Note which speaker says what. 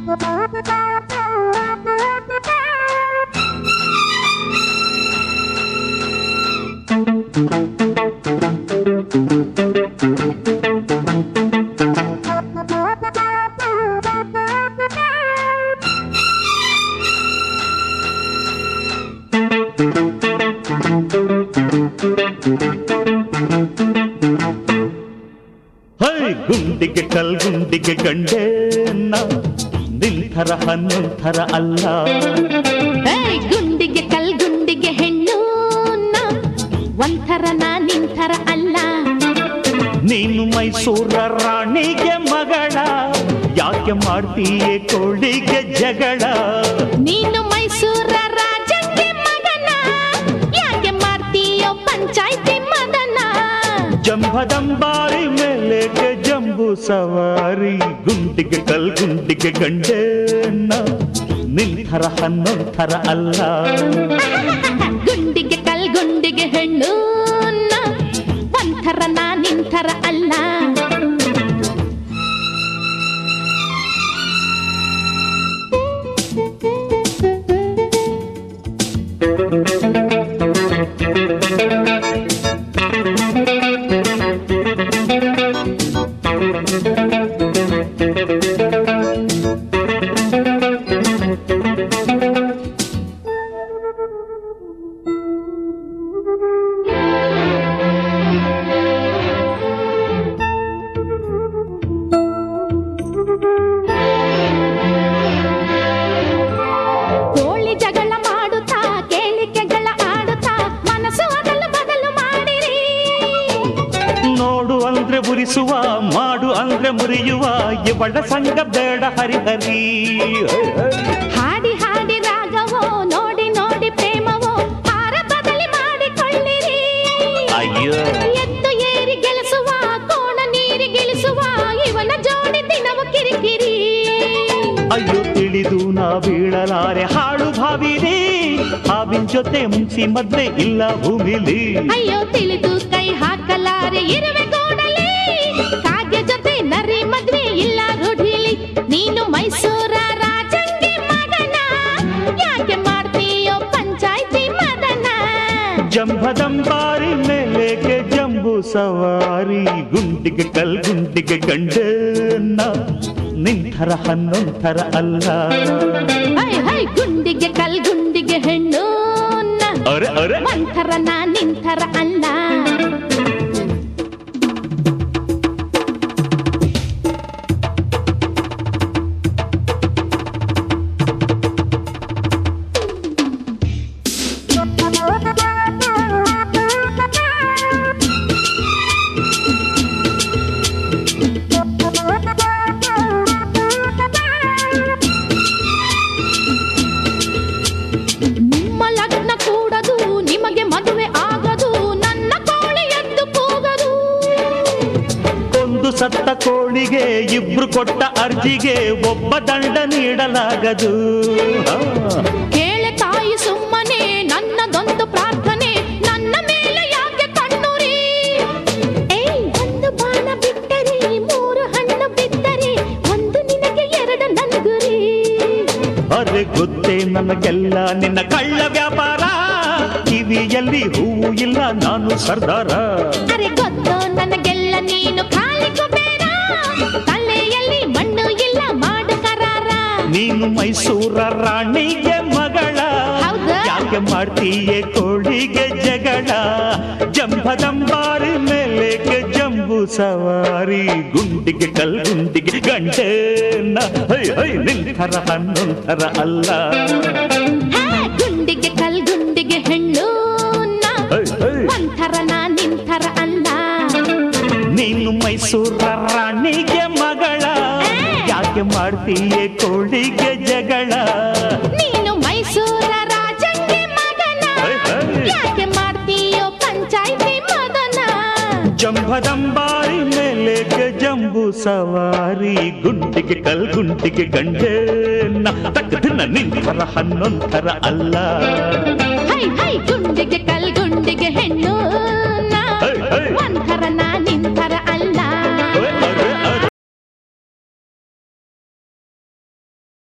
Speaker 1: High ಗುಂಡಿಗೆ ಕಲ್ಗುಂಡಿಗೆ ಗಂಡೇನ ನಿಂಥರ ಹನ್ನೊಂಥರ ಅಲ್ಲ
Speaker 2: ಏಯ್ ಗುಂಡಿಗೆ ಕಲ್ ಗುಂಡಿಗೆ ಹೆಣ್ಣು ನಾ ಒಂಥರ ನಾ ನಿಂಥರ ಅಲ್ಲ
Speaker 1: ನೀನು ಮೈಸೂರ ರಾಣಿಗೆ ಮಗಳ ಯಾಕೆ ಮಾಡ್ತೀಯೇ ಕೋಳಿಗೆ ಜಗಳ
Speaker 2: ನೀನು ಮೈಸೂರ ರಾಜಂಗೆ ಮಗನ ಯಾಕೆ ಮಾಡ್ತೀಯೋ ಪಂಚಾಯ್ತಿ ಮದನ
Speaker 1: ಜಂಭದಂಬಾರಿ ಮೇಲೆ ಜಂಬು ಸವಾರಿ ಗುಂಡಿಗೆ ಕಲ್ಗುಂಡಿಗೆ ಗಂಡೇನ ನಿಂಥರ ಹನ್ನೊಂಥರ ಅಲ್ಲ
Speaker 2: ಗುಂಡಿಗೆ ಕಲ್ ಗುಂಡಿಗೆ ಹೆಣ್ಣು ನಾ ಒಂಥರ ನಾ ನಿಂಥರ ಅಲ್ಲ ಕೋಳಿ ಜಗಳ ಮಾಡುತ್ತಾ ಕೇಳಿಕೆಗಳ ಆಡುತ್ತಾ ಮನಸ್ಸು ಅದಲು ಬದಲು ಮಾಡಿರಿ
Speaker 1: ನೋಡು ಅಂದ್ರೆ ಉರಿಸುವ ಮಾಡು ಅಂದ್ರೆ ಮುರಿಯುವ ಇವಳ ಸಂಗ ಬೇಡ ಹರಿಹರಿ
Speaker 2: ಹಾಡಿ ಹಾಡಿ ರಾಗವೋ ನೋಡಿ ನೋಡಿ ಪ್ರೇಮವೋ ಹಾರ ಬದಲಿ ಮಾಡಿಕೊಳ್ಳಿರಿ
Speaker 1: ಅಯ್ಯೋ
Speaker 2: ಎತ್ತು ಏರಿ ಗೆಲ್ಲಿಸುವ ಕೋಣ ನೀರಿ ಗೆಲ್ಲಿಸುವ ಇವನ ಜೋಡಿ ದಿನವು ಕಿರಿಕಿರಿ
Speaker 1: ಅಯ್ಯೋ ತಿಳಿದು ನಾ ಬೀಳಲಾರೆ ಹಾಳು ಭಾವಿರಿ ಹಾವಿನ ಜೊತೆ ಮುಂಚಿ ಮದ್ವೆ ಇಲ್ಲ ಭೂಮಿಲಿ
Speaker 2: ಅಯ್ಯೋ ತಿಳಿದು ಕೈ ಹಾಕಲಾರೆ ಇರುವೆ ಗೋಡಲಿ ಕಾಗೆ ಜೊತೆ ನರಿ ಮದ್ವೆ ಇಲ್ಲ ರೂಢಿಲಿ ನೀನು ಮೈಸೂರ ರಾಜಂಗೆ ಮಗನ ಯಾಕೆ ಮಾಡ್ತೀಯೋ ಪಂಚಾಯ್ತಿ ಮದನ
Speaker 1: ಜಂಭದಂಬಾರಿ ಮೇಲೆಗೆ ಜಂಬು ಸವಾರಿ ಗುಂಡಿಗೆ ಕಲ್ಗುಂಡಿಗೆ ಗಂಡನ್ನ ನಿಂಥರ ಹನ್ನೊಂಥರ ಅಲ್ಲ
Speaker 2: ಹೈ ಹೈ ಗುಂಡಿಗೆ ಕಲ್ ಗುಂಡಿಗೆ ಹೆಣ್ಣು ನ.
Speaker 1: ಅರೆ ಅರೆ
Speaker 2: ಮಂಥರ ನಾ ನಿಂಥರ ಅಲ್ಲ ನಿಮ್ಮ ಲಗ್ನ ಕೂಡದು ನಿಮಗೆ ಮದುವೆ ಆಗದು ನನ್ನ ಕೋಳಿ ಎದ್ದು ಕೂಗದು
Speaker 1: ಒಂದು ಸತ್ತ ಕೋಳಿಗೆ ಇಬ್ರು ಕೊಟ್ಟ ಅರ್ಜಿಗೆ ಒಬ್ಬ ದಂಡ ನೀಡಲಾಗದು ಆ.
Speaker 2: ಕೇಳೆ ತಾಯಿ ಸುಮ್ಮನೆ ನನ್ನದೊಂದು ಪ್ರಾರ್ಥನೆ ನನ್ನ ಮೇಲೆ ಯಾಕೆ ಕಣ್ಣುರಿ ಏಯ್ ಒಂದು ಬಾಣ ಬಿಟ್ಟರೆ ಮೂರು ಹಣ್ಣು ಬಿದ್ದರೆ ಒಂದು ನಿನಗೆ ಎರಡು ನನ್ಗುರಿ
Speaker 1: ಅರೆ ಗೊತ್ತೇ ನನಗೆಲ್ಲ ನಿನ್ನ ಕಳ್ಳ ವ್ಯಾಪಾರ ಕಿವಿಯಲ್ಲಿ ಹೂವು ಇಲ್ಲ ನಾನು ಸರ್ದಾರ
Speaker 2: ಅರೆ ಗೊತ್ತು ನನಗೆಲ್ಲ ನೀನು ಖಾಲಿ ಕುಬೇರ ತಲೆಯಲ್ಲಿ ಮಣ್ಣು ಇಲ್ಲ ಮಾಡು ಕರಾರ
Speaker 1: ನೀನು ಮೈಸೂರ ರಾಣಿಗೆ ಮಗಳ
Speaker 2: ಹೌದಾ?
Speaker 1: ಯಾಕೆ ಮಾಡ್ತೀಯೇ ಕೋಳಿಗೆ ಜಗಳ ಜಂಭದಂಬಾರಿ ಮೇಲೆಗೆ ಜಂಬು ಸವಾರಿ ಗುಂಡಿಗೆ ಕಲ್ಗುಂಡಿಗೆ ಗಂಟೆನ ಹೈ ಹೈ ನಿಂಥರ ಹನ್ನೊಂಥರ ಅಲ್ಲ
Speaker 2: ಹೇ, ಗುಂಡಿಗೆ ಕಲ್ ಗುಂಡಿಗೆ ಹೆಣ್ಣು ನಾ.
Speaker 1: ಹೈ ಹೈ
Speaker 2: ಒಂಥರ ನಾ ನಿಂಥರ ಅಲ್ಲ
Speaker 1: ನೀನು ಮೈಸೂರ ರಾಣಿಗೆ ಮಗಳ ಯಾಕೆ ಮಾಡ್ತೀಯೇ ಕೋಳಿಗೆ ಜಗಳ
Speaker 2: ನೀನು ಮೈಸೂರ ರಾಜಂಗೆ ಮಗನ
Speaker 1: ಹೈ, ಹೈ.
Speaker 2: ಯಾಕೆ ಮಾಡ್ತೀಯೋ ಪಂಚಾಯ್ತಿ ಮದನ
Speaker 1: ಜಂಭದಂಬಾರಿ ಮೇಲೆ ಜಂಬು ಸವಾರಿ ಗುಂಡಿಗೆ ಕಲ್ಗುಂಡಿಗೆ ಗಂಡೇನ ತಕ್ಕದಿನ ನಿಂತರ ಹನ್ನೊಂದರ ಅಲ್ಲ
Speaker 2: ಹೈ ಹೈ ಗುಂಡಿಗೆ ಕಲ್ ಗುಂಡಿಗೆ ಹೆಣ್ಣು